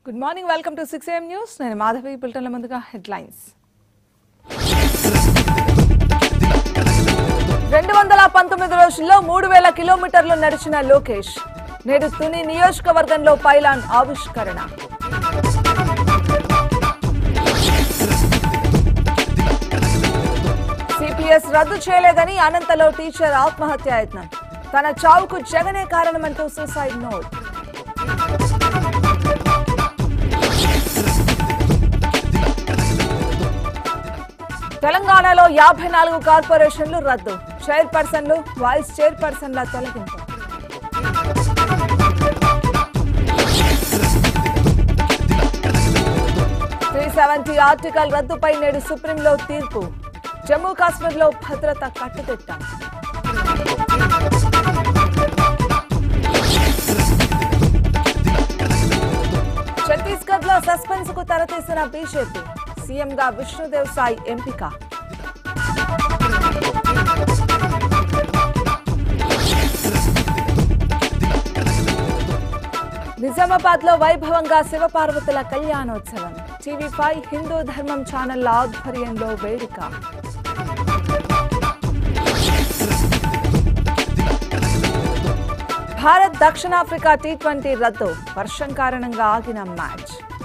good morning welcome to six AM news నేను మాధవి బులెటిన్ల ముందుగా headlines రెండు వందల పంతొమ్మిది రోజుల్లో మూడు వేల కిలోమీటర్లు నడిచిన లోకేష్ నేడు తుని నియోజకవర్గంలో పైలాన్ ఆవిష్కరణ సిపిఎస్ రద్దు చేయలేదని అనంతలో టీచర్ ఆత్మహత్యాయత్నం తన చావుకు జగనే కారణమంటూ సూసైడ్ నోట్ తెలంగాణలో యాభై నాలుగు కార్పొరేషన్లు రద్దు చైర్పర్సన్లు వైస్ చైర్పర్సన్ల తొలగింపు త్రీ సెవెంటీ ఆర్టికల్ రద్దుపై నేడు సుప్రీంలో తీర్పు జమ్మూ కాశ్మీర్లో భద్రత కట్టుదిట్ట ఛత్తీస్గఢ్ లో సస్పెన్స్ కు తెరతీసిన బీజేపీ సీఎంగా విష్ణుదేవ్ సాయి ఎంపిక నిజామాబాద్ లో వైభవంగా శివపార్వతుల కళ్యాణోత్సవం టీవీ ఫైవ్ హిందూ ధర్మం ఛానల్ ఆధ్వర్యంలో వేడుక భారత్ దక్షిణాఫ్రికా టీ ట్వంటీ రద్దు వర్షం కారణంగా ఆగిన మ్యాచ్